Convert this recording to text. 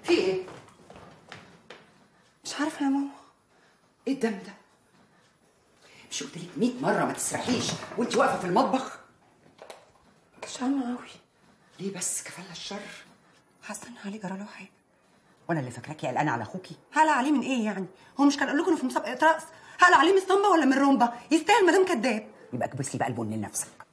في ايه مش عارفه يا ماما ايه الدم ده مش قلت لك 100 مره ما تسرحيش وانت واقفه في المطبخ مش عارفه قوي ليه بس كفاله الشر حاسه ان علي جرى له حاجه وانا اللي فاكراكي قلقانه على اخوكي هلا عليه من ايه يعني هو مش كان قال لكم انه في مسابقه رقص هلا عليه من اسطمبه ولا من رومبا يستاهل مدام كداب يبقى كبسي بقى البن لنفسك